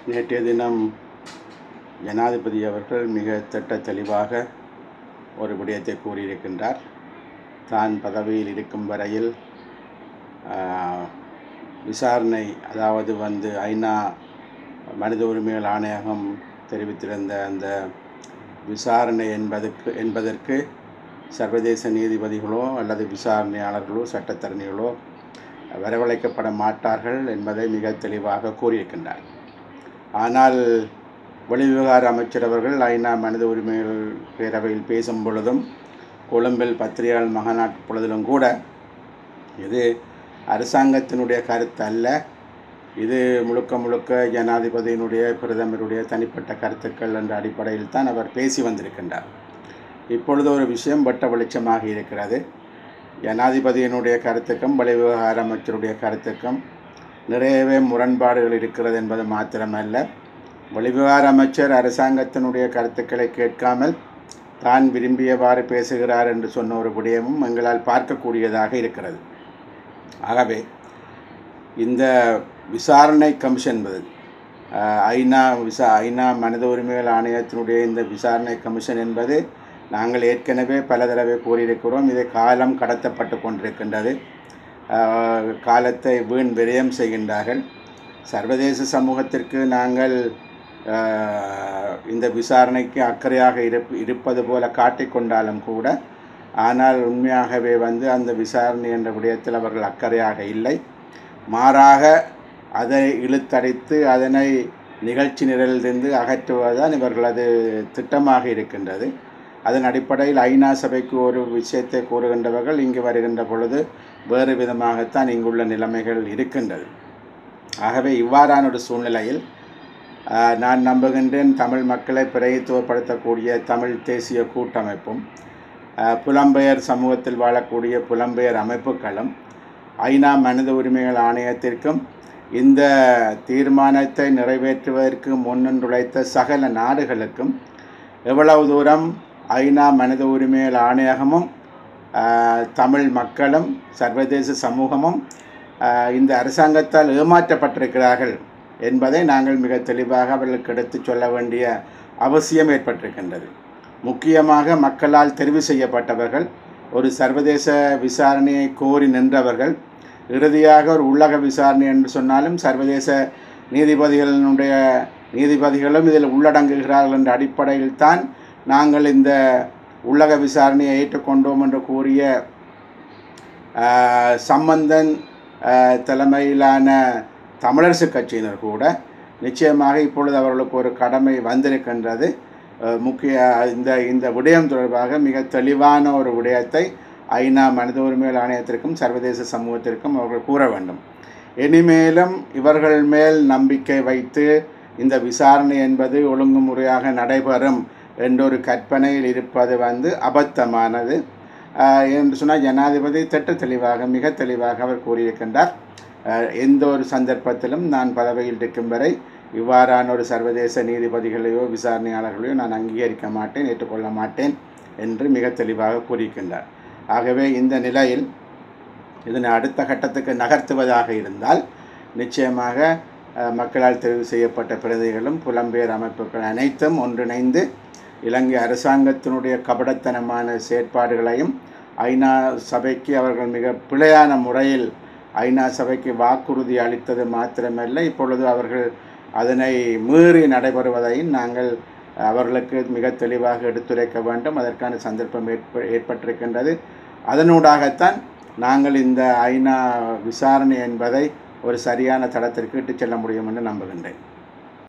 நேற்றைய தினம் ஜனாதிபதி அவர்கள் மிக திட்ட தெளிவாக ஒரு விடயத்தை கூறியிருக்கின்றார் தான் பதவியில் இருக்கும் வரையில் ஆஹ், விசாரணை அதாவது வந்து ஐநா மனித உரிமைகள் ஆணையகம் தெரிவித்திருந்த அந்த விசாரணை என்பதற்கு என்பதற்கு சர்வதேச நீதிபதிகளோ அல்லது விசாரணையாளர்களோ சட்டத்தரணிகளோ வரவழைக்கப்பட மாட்டார்கள் என்பதை மிக தெளிவாக கூறியிருக்கின்றார் ஆனால் வெளிவிவகார அமைச்சர் அவர்கள் ஐநா மனித உரிமைகள் பேரவையில் பேசும் பொழுதும் கொழும்பில் பத்திரிகையாளர் மகாநாட்டு பொழுதிலும் கூட இது அரசாங்கத்தினுடைய கருத்து அல்ல இது முழுக்க முழுக்க ஜனாதிபதியினுடைய பிரதமருடைய தனிப்பட்ட கருத்துக்கள் என்ற அடிப்படையில் தான் அவர் பேசி வந்திருக்கின்றார் இப்பொழுது ஒரு விஷயம் வெட்ட வெளிச்சமாக இருக்கிறது ஜனாதிபதியினுடைய கருத்துக்கும் வெளிவிவகார அமைச்சருடைய கருத்துக்கும் நிறையவே முரண்பாடுகள் இருக்கிறது என்பது மாத்திரமல்ல வெளிவிவகார அமைச்சர் அரசாங்கத்தினுடைய கருத்துக்களை கேட்காமல் தான் விரும்பியவாறு பேசுகிறார் என்று சொன்ன ஒரு விடயமும் எங்களால் பார்க்கக்கூடியதாக இருக்கிறது ஆகவே இந்த விசாரணை கமிஷன் என்பது அஹ், ஐநா விசா ஐநா மனித உரிமைகள் ஆணையத்தினுடைய இந்த விசாரணை கமிஷன் என்பது நாங்கள் ஏற்கனவே பல தடவை கூறியிருக்கிறோம் இதை காலம் கடத்தப்பட்டு கொண்டிருக்கின்றது அஹ், காலத்தை வீண் விரயம் செய்கின்றார்கள் சர்வதேச சமூகத்திற்கு நாங்கள் அஹ், இந்த விசாரணைக்கு அக்கறையாக இருப் இருப்பது போல காட்டிக்கொண்டாலும் கூட ஆனால் உண்மையாகவே வந்து அந்த விசாரணை என்ற விடயத்தில் அவர்கள் அக்கறையாக இல்லை மாறாக அதை இழுத்தடித்து அதனை நிகழ்ச்சி நிரலிலிருந்து அகற்றுவதுதான் இவர்களது திட்டமாக இருக்கின்றது அதன் அடிப்படையில் ஐநா சபைக்கு ஒரு விஷயத்தை கூறுகின்றவர்கள் இங்கு வருகின்ற பொழுது வேறு விதமாகத்தான் இங்குள்ள நிலைமைகள் இருக்கின்றது ஆகவே இவ்வாறான ஒரு சூழ்நிலையில் ஆஹ், நான் நம்புகின்றேன் தமிழ் மக்களை பிரதித்துவப்படுத்தக்கூடிய தமிழ் தேசிய கூட்டமைப்பும் ஆஹ், புலம்பெயர் சமூகத்தில் வாழக்கூடிய புலம்பெயர் அமைப்புகளும் ஐநா மனித உரிமைகள் ஆணையத்திற்கும் இந்த தீர்மானத்தை நிறைவேற்றுவதற்கு முன்னின்றுழைத்த சகல நாடுகளுக்கும் எவ்வளவு தூரம் ஐநா மனித உரிமைகள் ஆணையகமும் ஆஹ், தமிழ் மக்களும் சர்வதேச சமூகமும் ஆஹ், இந்த அரசாங்கத்தால் ஏமாற்றப்பட்டிருக்கிறார்கள் என்பதை நாங்கள் மிக தெளிவாக அவர்களுக்கு எடுத்துச் சொல்ல வேண்டிய அவசியம் ஏற்பட்டிருக்கின்றது முக்கியமாக மக்களால் தெரிவு செய்யப்பட்டவர்கள் ஒரு சர்வதேச விசாரணையை கோரி நின்றவர்கள் இறுதியாக ஒரு உள்ளக விசாரணை என்று சொன்னாலும் சர்வதேச நீதிபதிகளினுடைய நீதிபதிகளும் இதில் உள்ளடங்குகிறார்கள் என்ற அடிப்படையில் தான் நாங்கள் இந்த உள்ளக விசாரணையை ஏற்றுக்கொண்டோம் என்று கூறிய ஆஹ், சம்பந்தன் ஆஹ், தலைமையிலான தமிழரசு கட்சியினர் கூட நிச்சயமாக இப்பொழுது அவர்களுக்கு ஒரு கடமை வந்திருக்கின்றது ஆஹ், முக்கிய இந்த இந்த விடயம் தொடர்பாக மிக தெளிவான ஒரு விடயத்தை ஐநா மனித உரிமைகள் ஆணையத்திற்கும் சர்வதேச சமூகத்திற்கும் அவர்கள் கூற வேண்டும் இனிமேலும் இவர்கள் மேல் நம்பிக்கை வைத்து இந்த விசாரணை என்பது ஒழுங்குமுறையாக நடைபெறும் என்றொரு கற்பனையில் இருப்பது வந்து அபத்தமானது ஆஹ் என்று சொன்னால் ஜனாதிபதி திட்ட தெளிவாக மிக தெளிவாக அவர் கூறியிருக்கின்றார் ஆஹ் எந்த ஒரு சந்தர்ப்பத்திலும் நான் பதவியில் இருக்கும் வரை இவ்வாறான ஒரு சர்வதேச நீதிபதிகளையோ விசாரணையாளர்களையோ நான் அங்கீகரிக்க மாட்டேன் ஏற்றுக்கொள்ள மாட்டேன் என்று மிக தெளிவாக கூறியிருக்கின்றார் ஆகவே இந்த நிலையில் இதனை அடுத்த கட்டத்துக்கு நகர்த்துவதாக இருந்தால் நிச்சயமாக அஹ், மக்களால் தெரிவு செய்யப்பட்ட பிரதிகளும் புலம்பெயர் அமைப்புகள் அனைத்தும் ஒன்றிணைந்து இலங்கை அரசாங்கத்தினுடைய கபடத்தனமான செயற்பாடுகளையும் ஐநா சபைக்கு அவர்கள் மிக பிழையான முறையில் ஐநா சபைக்கு வாக்குறுதி அளித்தது மாத்திரமல்ல இப்பொழுது அவர்கள் அதனை மீறி நடைபெறுவதையும் நாங்கள் அவர்களுக்கு மிக தெளிவாக எடுத்துரைக்க வேண்டும் அதற்கான சந்தர்ப்பம் ஏற்ப ஏற்பட்டிருக்கின்றது அதனூடாகத்தான் நாங்கள் இந்த ஐநா விசாரணை என்பதை ஒரு சரியான தளத்திற்கு இட்டுச் செல்ல முடியும் என்று நம்புகின்றேன்